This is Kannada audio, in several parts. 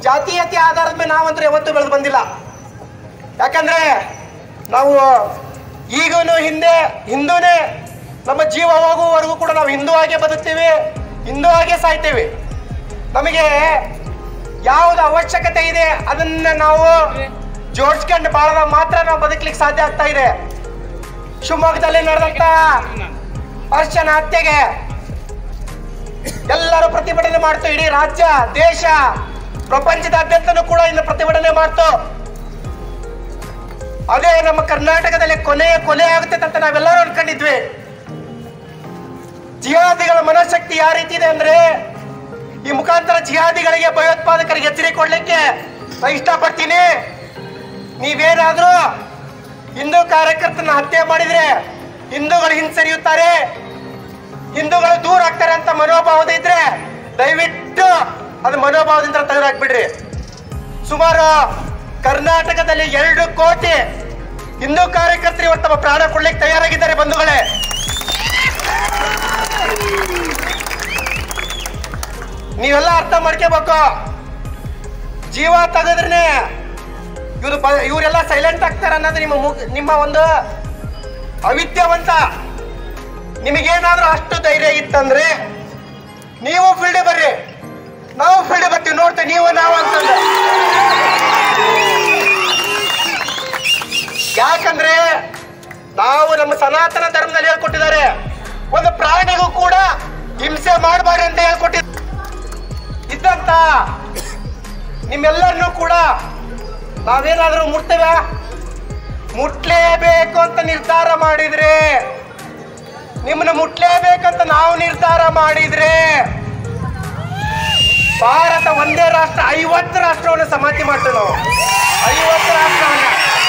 ಜಾತೀಯತೆ ಆಧಾರದ ಮೇಲೆ ನಾವಂತೂ ಯಾವತ್ತೂ ಬೆಳೆದು ಬಂದಿಲ್ಲ ಯಾಕಂದ್ರೆ ನಾವು ಈಗೂನು ಹಿಂದೆ ಹಿಂದೂನೇ ನಮ್ಮ ಜೀವ ಹೋಗುವವರೆಗೂ ಕೂಡ ನಾವು ಹಿಂದೂ ಆಗೇ ಬದುಕ್ತೀವಿ ಹಿಂದೂ ಆಗೇ ಸಾಯ್ತೇವೆ ನಮಗೆ ಯಾವ್ದು ಅವಶ್ಯಕತೆ ಇದೆ ಅದನ್ನ ನಾವು ಜೋಡಿಸ್ಕೊಂಡು ಬಾಳದ ಮಾತ್ರ ನಾವು ಬದುಕಲಿಕ್ಕೆ ಸಾಧ್ಯ ಆಗ್ತಾ ಇದೆ ಶಿವಮೊಗ್ಗದಲ್ಲಿ ನಡೆದಂತ ಅರ್ಚನ ಹತ್ಯೆಗೆ ಎಲ್ಲರೂ ಪ್ರತಿಭಟನೆ ಮಾಡ್ತು ಇಡೀ ರಾಜ್ಯ ದೇಶ ಪ್ರಪಂಚದಾದ್ಯಂತನೂ ಕೂಡ ಇನ್ನು ಪ್ರತಿಭಟನೆ ಮಾಡ್ತು ಅದೇ ನಮ್ಮ ಕರ್ನಾಟಕದಲ್ಲಿ ಕೊನೆಯ ಕೊಲೆ ಆಗುತ್ತೆ ಅಂತ ನಾವೆಲ್ಲರೂ ಅನ್ಕೊಂಡಿದ್ವಿ ಜಿಹಾದಿಗಳ ಮನೋಶಕ್ತಿ ಯಾವ ರೀತಿ ಇದೆ ಅಂದ್ರೆ ಈ ಮುಖಾಂತರ ಜಿಹಾದಿಗಳಿಗೆ ಭಯೋತ್ಪಾದಕರಿಗೆ ಎಚ್ಚರಿಕೆ ಕೊಡ್ಲಿಕ್ಕೆ ನಾ ಇಷ್ಟಪಡ್ತೀನಿ ನೀವೇನಾದ್ರೂ ಹಿಂದೂ ಕಾರ್ಯಕರ್ತನ ಹತ್ಯೆ ಮಾಡಿದ್ರೆ ಹಿಂದೂಗಳು ಹಿಂಸರಿಯುತ್ತಾರೆ ಹಿಂದೂಗಳು ದೂರ ಆಗ್ತಾರೆ ಅಂತ ಮನೋಭಾವದ ಇದ್ರೆ ದಯವಿಟ್ಟು ಅದು ಮನೋಭಾವದಿಂದ ತೆಗೆದಾಕ್ಬಿಡ್ರಿ ಸುಮಾರು ಕರ್ನಾಟಕದಲ್ಲಿ ಎರಡು ಕೋಟಿ ಹಿಂದೂ ಕಾರ್ಯಕರ್ತರು ಇವತ್ತು ತಮ್ಮ ಪ್ರಾಣ ಕೊಡ್ಲಿಕ್ಕೆ ತಯಾರಾಗಿದ್ದಾರೆ ಬಂಧುಗಳೇ ನೀವೆಲ್ಲ ಅರ್ಥ ಮಾಡ್ಕೋಬೇಕು ಜೀವ ತೆಗೆದ್ರೆ ಇವರು ಇವರೆಲ್ಲ ಸೈಲೆಂಟ್ ಆಗ್ತಾರೆ ಅನ್ನೋದು ನಿಮ್ಮ ಮುಗ್- ನಿಮ್ಮ ಒಂದು ಅವಿದ್ಯಾವಂತ ನಿಮಗೇನಾದ್ರೂ ಅಷ್ಟು ಧೈರ್ಯ ಇತ್ತಂದ್ರೆ ನೀವು ಫೀಲ್ಡ್ ಬರ್ರಿ ನಾವು ಫೀಲ್ಡ್ ಬರ್ತೀವಿ ನೋಡ್ತೇವೆ ನೀವು ನಾವು ಅಂತಂದ್ರೆ ಯಾಕಂದ್ರೆ ನಾವು ನಮ್ಮ ಸನಾತನ ಧರ್ಮದಲ್ಲಿ ಹೇಳ್ಕೊಟ್ಟಿದ್ದಾರೆ ಒಂದು ಪ್ರಾಣಿಗೂ ಕೂಡ ಹಿಂಸೆ ಮಾಡಬಾರ್ದು ಅಂತ ಹೇಳ್ಕೊಟ್ಟಿದ್ದಾರೆ ಇದ್ದಂತ ನಿಮ್ಮೆಲ್ಲರನ್ನೂ ಕೂಡ ನಾವೇನಾದ್ರೂ ಮುಟ್ತೇವೆ ಮುಟ್ಲೇಬೇಕು ಅಂತ ನಿರ್ಧಾರ ಮಾಡಿದ್ರೆ ನಿಮ್ಮನ್ನ ಮುಟ್ಲೇಬೇಕಂತ ನಾವು ನಿರ್ಧಾರ ಮಾಡಿದ್ರೆ ಭಾರತ ಒಂದೇ ರಾಷ್ಟ್ರ ಐವತ್ತು ರಾಷ್ಟ್ರವನ್ನು ಸಮಾಧಿ ಮಾಡ್ತೇವೆ ನಾವು ಐವತ್ತು ರಾಷ್ಟ್ರವನ್ನ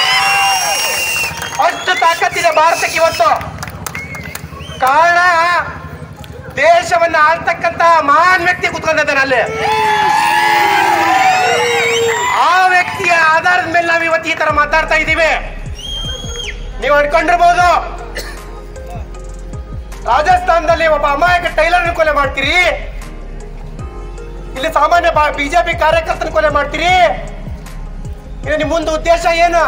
ಅಷ್ಟು ತಾಕತ್ತಿದೆ ಭಾರತಕ್ಕೆ ಇವತ್ತು ಕಾರಣ ದೇಶವನ್ನ ಆಳ್ತಕ್ಕಂತ ಮಹಾನ್ ವ್ಯಕ್ತಿ ಕುತ್ಕೊಂಡಿದ್ದಾನೆ ಅಲ್ಲಿ ಆ ವ್ಯಕ್ತಿಯ ಆಧಾರದ ಮೇಲೆ ನಾವು ಇವತ್ತು ಈ ತರ ಮಾತಾಡ್ತಾ ಇದ್ದೀವಿ ನೀವು ಅನ್ಕೊಂಡಿರ್ಬೋದು ರಾಜಸ್ಥಾನದಲ್ಲಿ ಒಬ್ಬ ಅಮಾಯಕ ಟೈಲರ್ ಕೊಲೆ ಮಾಡ್ತೀರಿ ಇಲ್ಲಿ ಸಾಮಾನ್ಯ ಬಿಜೆಪಿ ಕಾರ್ಯಕರ್ತನ ಕೊಲೆ ಮಾಡ್ತೀರಿ ಇದು ನಿಮ್ಮ ಮುಂದೆ ಉದ್ದೇಶ ಏನು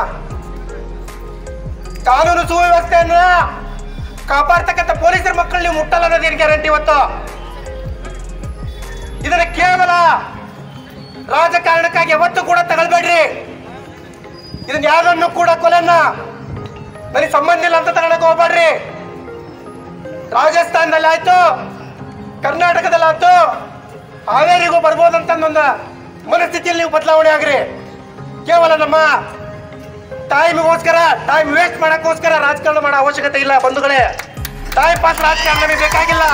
ಕಾನೂನು ಸುವ್ಯವಸ್ಥೆಯನ್ನ ಕಾಪಾಡ್ತಕ್ಕಂಥ ಪೊಲೀಸರ ಮಕ್ಕಳು ನೀವು ಮುಟ್ಟಲ್ಲ ಅನ್ನೋದು ಏನು ಗ್ಯಾರಂಟಿ ಇವತ್ತು ಇದನ್ನ ಕೇವಲ ರಾಜಕಾರಣಕ್ಕಾಗಿ ಯಾವತ್ತೂ ಕೂಡ ತಗೊಳ್ಬೇಡ್ರಿ ಇದನ್ನ ಯಾರನ್ನು ಕೂಡ ಕೊಲೆನ ನನಗೆ ಸಂಬಂಧ ಇಲ್ಲ ಅಂತ ತಗೊಳಕ್ ಹೋಗ್ಬೇಡ್ರಿ ರಾಜಸ್ಥಾನದಲ್ಲಿ ಆಯ್ತು ಕರ್ನಾಟಕದಲ್ಲಿ ಆಯ್ತು ಹಾವೇರಿಗೂ ಬರ್ಬೋದಂತ ಒಂದು ಮನಸ್ಥಿತಿಯಲ್ಲಿ ನೀವು ಬದಲಾವಣೆ ಆಗ್ರಿ ಕೇವಲ ನಮ್ಮ ಟೈಮ್ಗೋಸ್ಕರ ಟೈಮ್ ವೇಸ್ಟ್ ಮಾಡಕ್ಕೋಸ್ಕರ ರಾಜಕಾರಣ ಮಾಡೋ ಅವಶ್ಯಕತೆ ಇಲ್ಲ ಬಂಧುಗಳೇ ಟೈಮ್ ಪಾಸ್ ರಾಜಕಾರಣ ನಮಗೆ ಬೇಕಾಗಿಲ್ಲ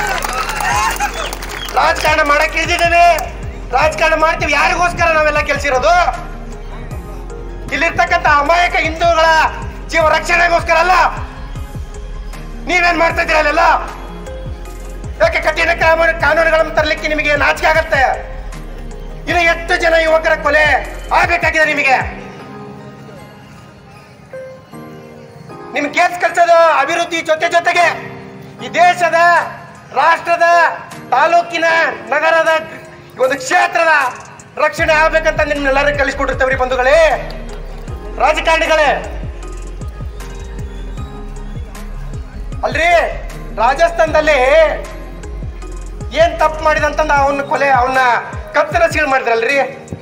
ರಾಜಕಾರಣ ಮಾಡಕ್ ಇಳಿದಿದ್ದೇವೆ ರಾಜಕಾರಣ ಮಾಡ್ತೀವಿ ಯಾರಿಗೋಸ್ಕರ ನಾವೆಲ್ಲ ಕೆಲ್ಸಿರೋದು ಇಲ್ಲಿರ್ತಕ್ಕಂಥ ಅಮಾಯಕ ಹಿಂದೂಗಳ ಜೀವ ರಕ್ಷಣೆಗೋಸ್ಕರ ಅಲ್ಲ ನೀವೇನ್ ಮಾಡ್ತಾ ಇದ್ದೀರ ಅಲ್ಲೆಲ್ಲ ಯಾಕೆ ಕಠಿಣ ಕಾನೂನು ಕಾನೂನುಗಳನ್ನು ತರಲಿಕ್ಕೆ ನಿಮಗೆ ನಾಚಿಕೆ ಆಗತ್ತೆ ಇನ್ನು ಎಷ್ಟು ಜನ ಯುವಕರ ಕೊಲೆ ಆಗ್ಬೇಕಾಗಿದೆ ನಿಮಗೆ ನಿಮ್ ಕೇಸ್ ಕಲ್ಸೋದು ಅಭಿವೃದ್ಧಿ ಜೊತೆ ಜೊತೆಗೆ ಈ ದೇಶದ ರಾಷ್ಟ್ರದ ತಾಲೂಕಿನ ನಗರದ ಈ ಒಂದು ಕ್ಷೇತ್ರದ ರಕ್ಷಣೆ ಆಗ್ಬೇಕಂತ ನಿಮ್ನೆಲ್ಲರೂ ಕಲಿಸ್ಕೊಟ್ಟಿರ್ತೇವ್ರಿ ಬಂಧುಗಳೇ ರಾಜಕಾರಣಿಗಳೇ ಅಲ್ರಿ ರಾಜಸ್ಥಾನದಲ್ಲಿ ಏನ್ ತಪ್ಪು ಮಾಡಿದಂತಂದ ಅವನ್ನ ಕೊಲೆ ಅವನ್ನ ಕತ್ತನ ಸೀಳ್ ಮಾಡಿದ್ರಲ್ರಿ